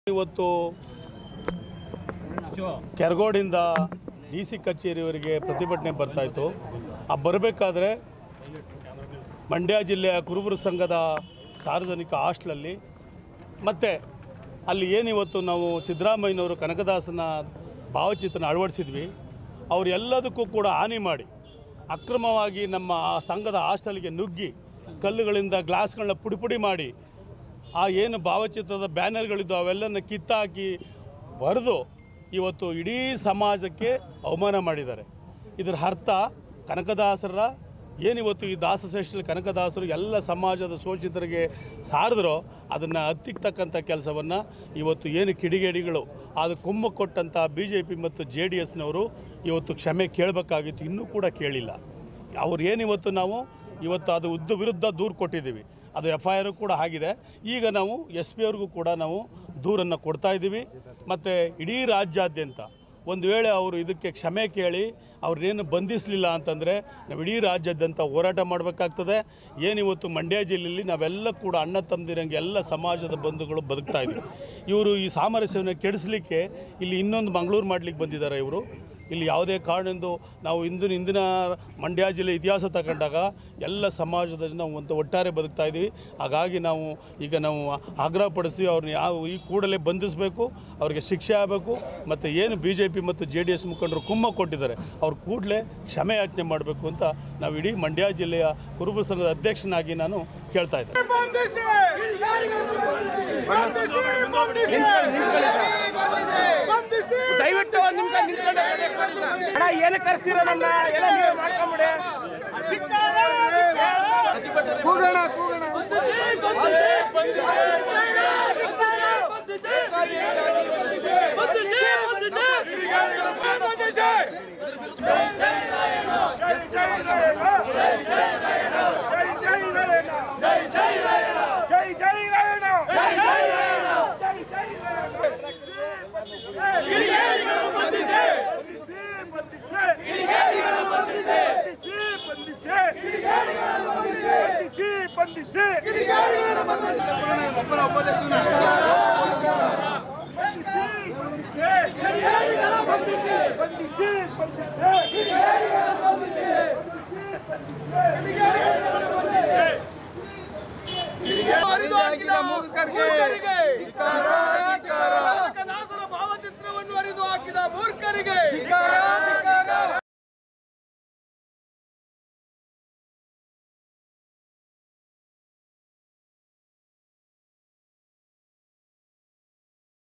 ಇವತ್ತು ಕೆರಗೋಡಿಂದ D C ಕಚೇರಿವರೆಗೆ ಪ್ರತಿಭಟನೆ ಬರ್ತಾಯಿತ್ತು ಆ ಬರಬೇಕಾದ್ರೆ ಮಂಡ್ಯ ಜಿಲ್ಲೆಯ ಕುರುಬರ ಸಂಘದ ಸಾರ್ವಜನಿಕ ಹಾಸ್ಟ್ಲಲ್ಲಿ ಮತ್ತು ಅಲ್ಲಿ ಏನಿವತ್ತು ನಾವು ಸಿದ್ದರಾಮಯ್ಯನವರು ಕನಕದಾಸನ ಭಾವಚಿತ್ರನ ಅಳವಡಿಸಿದ್ವಿ ಅವ್ರು ಎಲ್ಲದಕ್ಕೂ ಕೂಡ ಹಾನಿ ಮಾಡಿ ಅಕ್ರಮವಾಗಿ ನಮ್ಮ ಆ ಸಂಘದ ಹಾಸ್ಟೆಲ್ಗೆ ನುಗ್ಗಿ ಕಲ್ಲುಗಳಿಂದ ಗ್ಲಾಸ್ಗಳನ್ನ ಪುಡಿ ಪುಡಿ ಮಾಡಿ ಆ ಏನು ಭಾವಚಿತ್ರದ ಬ್ಯಾನರ್ಗಳಿದ್ದು ಅವೆಲ್ಲನ ಕಿತ್ತಾಕಿ ಬರೆದು ಇವತ್ತು ಇಡೀ ಸಮಾಜಕ್ಕೆ ಅವಮಾನ ಮಾಡಿದ್ದಾರೆ ಇದರ ಅರ್ಥ ಕನಕದಾಸರ ಏನಿವತ್ತು ಈ ದಾಸಶ್ರೇಷ್ಠ ಕನಕದಾಸರು ಎಲ್ಲ ಸಮಾಜದ ಶೋಷಿತರಿಗೆ ಸಾರಿದ್ರೋ ಅದನ್ನು ಹತ್ತಿಕ್ತಕ್ಕಂಥ ಕೆಲಸವನ್ನು ಇವತ್ತು ಏನು ಕಿಡಿಗೇಡಿಗಳು ಅದು ಕುಮ್ಮ ಕೊಟ್ಟಂಥ ಬಿ ಜೆ ಪಿ ಮತ್ತು ಜೆ ಡಿ ಎಸ್ನವರು ಇವತ್ತು ಕ್ಷಮೆ ಕೇಳಬೇಕಾಗಿತ್ತು ಇನ್ನೂ ಕೂಡ ಕೇಳಿಲ್ಲ ಅವ್ರು ಏನಿವತ್ತು ನಾವು ಇವತ್ತು ಅದು ಉದ್ದ ವಿರುದ್ಧ ದೂರು ಕೊಟ್ಟಿದ್ದೀವಿ ಅದು ಎಫ್ ಐ ಆರ್ ಕೂಡ ಆಗಿದೆ ಈಗ ನಾವು ಎಸ್ ಪಿ ಅವ್ರಿಗೂ ಕೂಡ ನಾವು ದೂರನ್ನು ಕೊಡ್ತಾ ಇದ್ದೀವಿ ಮತ್ತು ಇಡೀ ರಾಜ್ಯಾದ್ಯಂತ ಒಂದು ವೇಳೆ ಅವರು ಇದಕ್ಕೆ ಕ್ಷಮೆ ಕೇಳಿ ಅವ್ರನ್ನೇನು ಬಂಧಿಸಲಿಲ್ಲ ಅಂತಂದರೆ ನಾವು ಇಡೀ ರಾಜ್ಯಾದ್ಯಂತ ಹೋರಾಟ ಮಾಡಬೇಕಾಗ್ತದೆ ಏನಿವತ್ತು ಮಂಡ್ಯ ಜಿಲ್ಲೆಯಲ್ಲಿ ನಾವೆಲ್ಲ ಕೂಡ ಅಣ್ಣ ತಮ್ಮದಿರಂಗೆ ಎಲ್ಲ ಸಮಾಜದ ಬಂಧುಗಳು ಬದುಕ್ತಾ ಇದ್ದೀವಿ ಇವರು ಈ ಸಾಮರಸ್ಯವನ್ನು ಕೆಡಿಸ್ಲಿಕ್ಕೆ ಇಲ್ಲಿ ಇನ್ನೊಂದು ಮಂಗಳೂರು ಮಾಡಲಿಕ್ಕೆ ಬಂದಿದ್ದಾರೆ ಇವರು ಇಲ್ಲಿ ಯಾವುದೇ ಕಾರಣದಿಂದ ನಾವು ಇಂದಿನ ಇಂದಿನ ಮಂಡ್ಯ ಜಿಲ್ಲೆ ಇತಿಹಾಸ ತಗೊಂಡಾಗ ಎಲ್ಲ ಸಮಾಜದ ಜನ ಒಂದು ಒಟ್ಟಾರೆ ಬದುಕ್ತಾ ಇದ್ದೀವಿ ಹಾಗಾಗಿ ನಾವು ಈಗ ನಾವು ಆಗ್ರಹ ಪಡಿಸ್ತೀವಿ ಅವ್ರನ್ನ ಯಾವ ಈ ಕೂಡಲೇ ಬಂಧಿಸಬೇಕು ಅವರಿಗೆ ಶಿಕ್ಷೆ ಆಗಬೇಕು ಮತ್ತು ಏನು ಬಿ ಜೆ ಪಿ ಮತ್ತು ಜೆ ಡಿ ಎಸ್ ಮುಖಂಡರು ಕುಮ್ಮ ಕೊಟ್ಟಿದ್ದಾರೆ ಅವ್ರು ಕೂಡಲೇ ಕ್ಷಮೆ ಯಾಚನೆ ಮಾಡಬೇಕು ಅಂತ ನಾವು ಇಡೀ ಮಂಡ್ಯ ಜಿಲ್ಲೆಯ ಕುರುಬ ಸಂಘದ ಅಧ್ಯಕ್ಷನಾಗಿ ನಾನು ಕೇಳ್ತಾ ಇದ್ದೇನೆ ಬಂಧಿಸಿ ಬಂಧಿಸಿ ಬಂಧಿಸಿ ಬಂಧಿಸಿ ದಯವಿಟ್ಟು ಒಂದು ನಿಮಿಷ ನಿಂತ್ಕೊಂಡೆ ಅಣ್ಣ ಏನಕ್ಕೆ ಕರೆಸ್ತೀರ ನನ್ನ ಎಲ್ಲ ನೀವೇ ಮಾಡ್ಕೊಂಬಿಡಿ ಕೂಗೋಣ ಕೂಗೋಣ ಜೈ ಜೈ ರಾಯಣ ಜೈ ಜೈ ರಾಯಣ ಜೈ ಜೈ ರಾಯಣ ಕಿಡಿಗೇಡಿಗಳು ಬಂಧಿಸಿ ಬಂಧಿಸಿ ಕಿಡಿಗೇಡಿಗಳು ಬಂಧಿಸಿ ಬಂಧಿಸಿ ಕಿಡಿಗೇಡಿಗಳು ಬಂಧಿಸಿ ಬಂಧಿಸಿ ಬಂಧಿಸಿ ಕಿಡಿಗೇಡಿಗಳು ಬಂಧಿಸಿ ಒಬ್ಬರ ಉಪಾಧ್ಯಕ್ಷನ ಬಂಧಿಸಿ ಬಂಧಿಸಿ ಕಿಡಿಗೇಡಿಗಳು ಬಂಧಿಸಿ ಬಂಧಿಸಿ ಬಂಧಿಸಿ ಕಿಡಿಗೇಡಿಗಳು ಬಂಧಿಸಿ ಕಿಡಿಗೇಡಿಗಳು ಬಂಧಿಸಿ ಹರಿದು ಹಾಕಿದ ಮೂರ್ಖರಿಗೆ ಧಿಕ್ಕಾರ, ಧಿಕ್ಕಾರ. ಕನಕದಾಸರ ಭಾವಚಿತ್ರವನ್ನು ಹರಿದು ಹಾಕಿದ ಮೂರ್ಖರಿಗೆ ಧಿಕ್ಕಾರ,